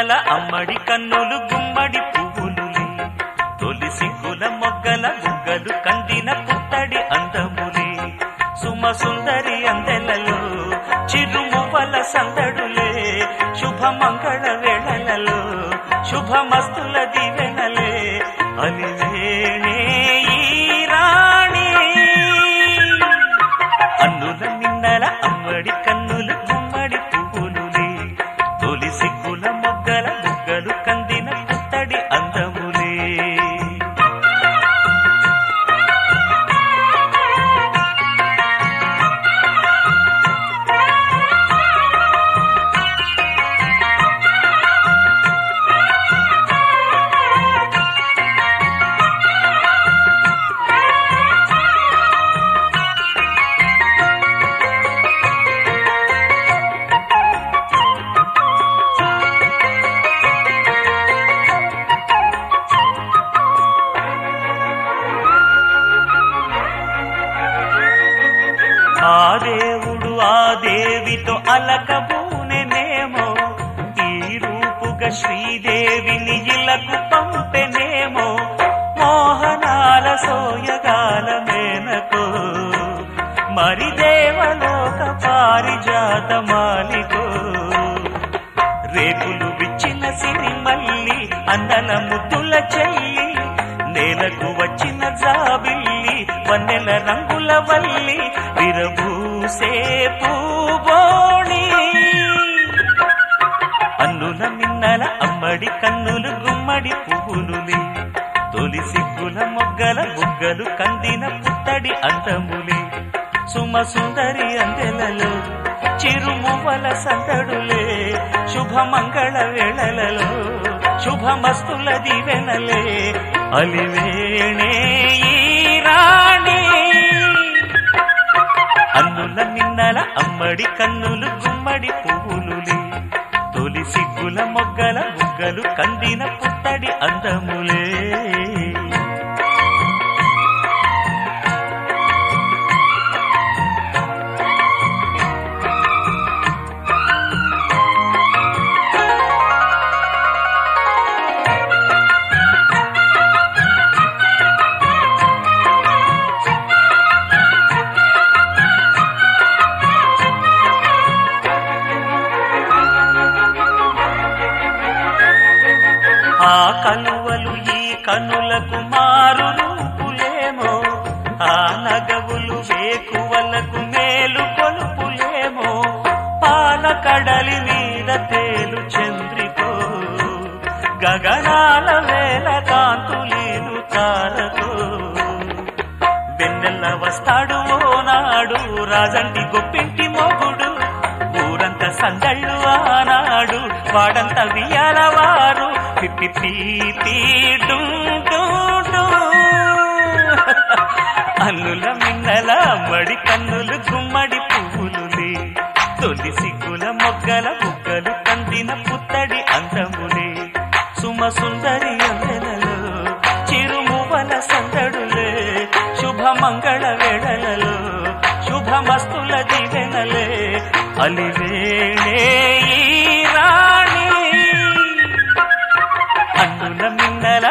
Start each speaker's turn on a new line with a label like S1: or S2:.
S1: మిన్నల అమ్మడి కన్నులు గుమ్మడి పువ్వులులే తొలి సిగ్గుల మొగ్గల బుగ్గలు కందిన పుత్తడి అందములే సుమ సుందరి అందెలలో చిరుమువ్వల సందడులే శుభమంగళ వేళలలో శుభమస్తుల దివెనలే అలివేణే ఈ రాణి అన్నుల మిన్నల అమ్మడి కన్నులు గుమ్మడి పువ్వులులే తొలి సిగ్గుల మొగ్గల బుగ్గలు కందిన పుత్తడి అందములే ఆ దేవుడు ఆ దేవితో అలకబూనెనేమో ఈ రూపుగా శ్రీదేవిని ఇలకు పంపెనేమో మోహనాల సోయగాల మేనకో మరి దేవలోక పారిజాత మాలికో రేకులు విచ్చిన సిరిమల్లి అందల ముద్దుల చెల్లి నేలకు వచ్చిన జాబిల్లి వన్నెల రంగుల వల్లి విరబూసే పూబోణి అన్నుల మిన్నల అమ్మడి కన్నులు గుమ్మడి పువ్వులులే తొలి సిగ్గుల మొగ్గల బుగ్గలు కందిన పుత్తడి అందములే సుమ సుందరి అందెలలో చిరుమువ్వల సందడులే శుభమంగళ వేళలలో శుభమస్తుల దివెనలే అలివేణే ఈ రాణి అన్నుల మిన్నల అమ్మడి కన్నులు గుమ్మడి పువ్వులులే తొలి సిగ్గుల మొగ్గల బుగ్గలు కందిన పుత్తడి అందములే ఆ కలువలు ఈ కనులకు మారు రూపులేమో ఆ నగవులు వేకువలకు మేలు కొలుపులేమో పాల కడలి మీద తేలు చంద్రికో గగనాల వేల కాంతులీలు తారకో వెన్నెల్ల వస్తాడు ఓనాడు రాజంటి గొప్పింటి మొగుడు ఊరంతా సందళ్ళు ఆనాడు వాడంత వియాల వారు పిప్పి పీ పీ డు డు డు. అల్లుల మిన్నల మడి కన్నులు గుమ్మడి పువ్వులులే తొలి సిగ్గుల మొగ్గల బుగ్గలు కందిన పుత్తడి అందములే సుమ సుందరి అందెలలో చిరుమువల సందడులే శుభమంగళ వేళలలో శుభమస్తుల దివెనలే అలివేణే ఈ రాణి అన్నుల మిన్నల